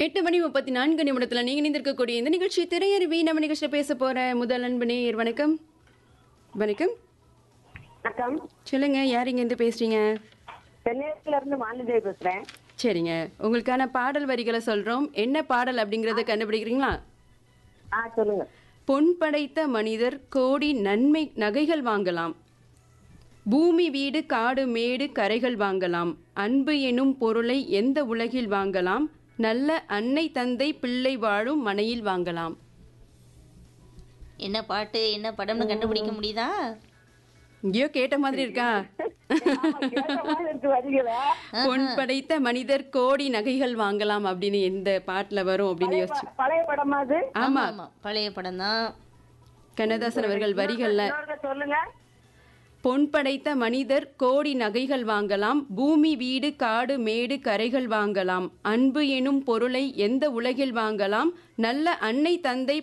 எட்டு மணி முப்பத்தி நான்கு நிமிடத்துல நீங்க நிந்திருக்கக்கூடிய இந்த நிகழ்ச்சி திரையருவி நம்ம நிகழ்ச்சியில பேச போற முதல் அன்பு நேயர் வணக்கம் வணக்கம் வணக்கம் சொல்லுங்க யார் இங்க இருந்து பேசுறீங்க சென்னையில இருந்து மாலிதேவி பேசுறேன் சரிங்க உங்களுக்கான பாடல் வரிகளை சொல்றோம் என்ன பாடல் அப்படிங்கறத கண்டுபிடிக்கிறீங்களா ஆ சொல்லுங்க பொன் படைத்த மனிதர் கோடி நன்மை நகைகள் வாங்கலாம் பூமி வீடு காடு மேடு கரைகள் வாங்கலாம் அன்பு எனும் பொருளை எந்த உலகில் வாங்கலாம் நல்ல அன்னை தந்தை பிள்ளை வாழும் மனையில் வாங்கலாம் என்ன பாட்டு என்ன படம்னு கண்டுபிடிக்க முடியுதா எங்கேயோ கேட்ட மாதிரி இருக்கா ஆமா, கேட்ட மாதிரி இருக்கு வரிகள. பொன் படைத்த மனிதர் கோடி நகைகள் வாங்கலாம் அப்படின்னு எந்த பாட்டுல வரும் அப்படின்னு யோசிச்சு ப- பழைய படமா அது ஆமா ஆமா பழைய படம் தான் கண்ணதாசன் அவர்கள் வரிகள்ல இன்னொருக்க சொல்லுங்க பொன் படைத்த மனிதர் கோடி நகைகள் வாங்கலாம் பூமி வீடு காடு மேடு கரைகள் வாங்கலாம் அன்பு எனும் பொருளை எந்த உலகில் வாங்கலாம் நல்ல அன்னை தந்தை